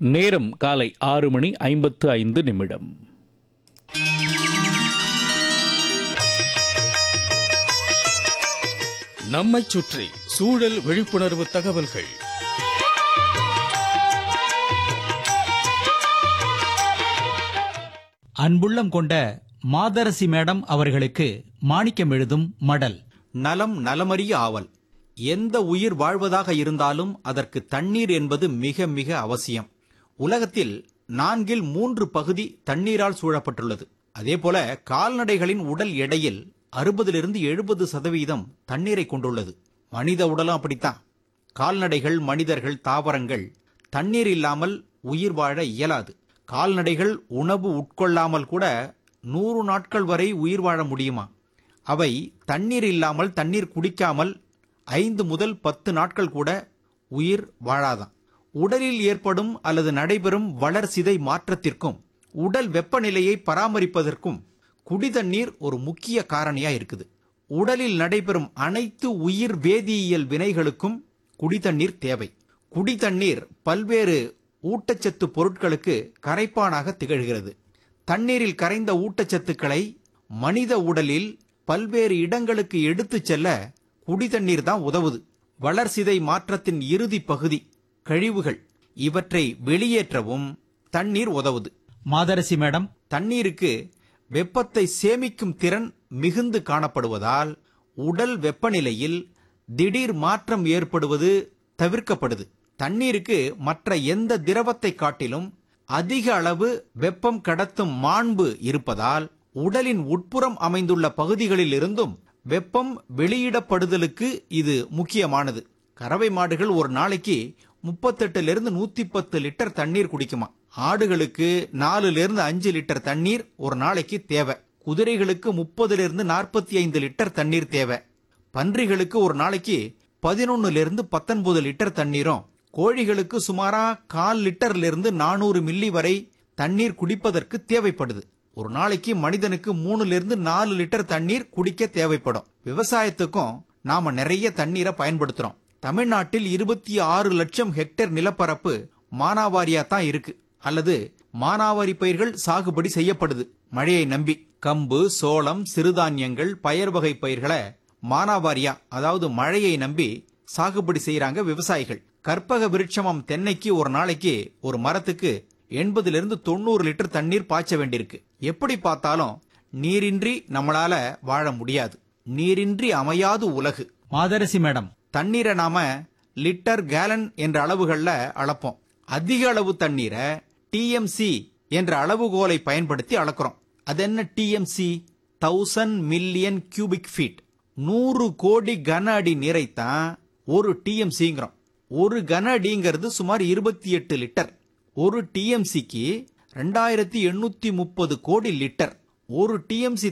நேரம் காலை ஆறு மணி ஐம்பத்து ஐந்து நிமிடம் நம்மைச் சுற்றி சூழல் விழிப்புணர்வு தகவல்கள் அன்புள்ளம் கொண்ட மாதரசி மேடம் அவர்களுக்கு மாணிக்கம் எழுதும் மடல் நலம் நலமறிய ஆவல் எந்த உயிர் வாழ்வதாக இருந்தாலும் அதற்கு தண்ணீர் என்பது மிக மிக அவசியம் உலகத்தில் நான்கில் மூன்று பகுதி தண்ணீரால் சூழப்பட்டுள்ளது அதேபோல கால்நடைகளின் உடல் எடையில் அறுபதிலிருந்து எழுபது சதவீதம் தண்ணீரை கொண்டுள்ளது மனித உடலும் அப்படித்தான் கால்நடைகள் மனிதர்கள் தாவரங்கள் தண்ணீர் இல்லாமல் உயிர் வாழ இயலாது கால்நடைகள் உணவு உட்கொள்ளாமல் கூட நூறு நாட்கள் வரை உயிர் வாழ முடியுமா அவை தண்ணீர் இல்லாமல் தண்ணீர் குடிக்காமல் ஐந்து முதல் பத்து நாட்கள் கூட உயிர் வாழாதாம் உடலில் ஏற்படும் அல்லது நடைபெறும் வளர்சிதை மாற்றத்திற்கும் உடல் வெப்பநிலையை பராமரிப்பதற்கும் குடிதண்ணீர் ஒரு முக்கிய காரணியா இருக்குது உடலில் நடைபெறும் அனைத்து உயிர் வேதியியல் வினைகளுக்கும் குடிதண்ணீர் தேவை குடிதண்ணீர் பல்வேறு ஊட்டச்சத்து பொருட்களுக்கு கரைப்பானாக திகழ்கிறது தண்ணீரில் கரைந்த ஊட்டச்சத்துக்களை மனித உடலில் பல்வேறு இடங்களுக்கு எடுத்துச் செல்ல குடிதண்ணீர் தான் உதவுது வளர்சிதை மாற்றத்தின் இறுதி பகுதி கழிவுகள் இவற்றை வெளியேற்றவும் தண்ணீர் உதவுது மாதரசி மேடம் தண்ணீருக்கு வெப்பத்தை சேமிக்கும் திறன் மிகுந்து காணப்படுவதால் உடல் வெப்பநிலையில் திடீர் மாற்றம் ஏற்படுவது தவிர்க்கப்படுது தண்ணீருக்கு மற்ற எந்த திரவத்தை காட்டிலும் அதிக அளவு வெப்பம் கடத்தும் மாண்பு இருப்பதால் உடலின் உட்புறம் அமைந்துள்ள பகுதிகளில் இருந்தும் வெப்பம் வெளியிடப்படுதலுக்கு இது முக்கியமானது கறவை மாடுகள் ஒரு நாளைக்கு முப்பத்தெட்டுல நூத்தி பத்து லிட்டர் தண்ணீர் குடிக்குமா ஆடுகளுக்கு நாலுல இருந்து அஞ்சு லிட்டர் தண்ணீர் ஒரு நாளைக்கு தேவை குதிரைகளுக்கு முப்பதுல இருந்து நாற்பத்தி ஐந்து லிட்டர் தண்ணீர் தேவை பன்றிகளுக்கு ஒரு நாளைக்கு பதினொன்னுல இருந்து பத்தொன்பது லிட்டர் தண்ணீரும் கோழிகளுக்கு சுமாரா கால் லிட்டர்ல இருந்து நானூறு மில்லி வரை தண்ணீர் குடிப்பதற்கு தேவைப்படுது ஒரு நாளைக்கு மனிதனுக்கு மூணுல இருந்து நாலு லிட்டர் தண்ணீர் குடிக்க தேவைப்படும் விவசாயத்துக்கும் நாம நிறைய தண்ணீரை பயன்படுத்துறோம் தமிழ்நாட்டில் இருபத்தி ஆறு லட்சம் ஹெக்டேர் நிலப்பரப்பு மானாவாரியா தான் இருக்கு அல்லது மானாவாரி பயிர்கள் சாகுபடி செய்யப்படுது மழையை நம்பி கம்பு சோளம் சிறுதானியங்கள் பயர் வகை பயிர்களை மானாவாரியா அதாவது மழையை நம்பி சாகுபடி செய்யறாங்க விவசாயிகள் கற்பக விருட்சமம் தென்னைக்கு ஒரு நாளைக்கு ஒரு மரத்துக்கு எண்பதுல இருந்து தொண்ணூறு லிட்டர் தண்ணீர் பாய்ச்ச வேண்டியிருக்கு எப்படி பார்த்தாலும் நீரின்றி நம்மளால வாழ முடியாது நீரின்றி அமையாது உலகு மாதரசி மேடம் தண்ணீரை நாம லிட்டர் கேலன் என்ற அளவுகள்ல அளப்போம் அதிக அளவு தண்ணீரை டிஎம்சி என்ற அளவுகோலை பயன்படுத்தி அளக்கிறோம் அது என்ன TMC thousand million cubic feet நூறு கோடி கன அடி நீரைத்தான் ஒரு டிஎம்சிங்கிறோம் ஒரு கன அடிங்கிறது சுமார் இருபத்தி எட்டு லிட்டர் ஒரு டிஎம்சிக்கு ரெண்டாயிரத்தி எண்ணூத்தி முப்பது கோடி லிட்டர் ஒரு டிஎம்சி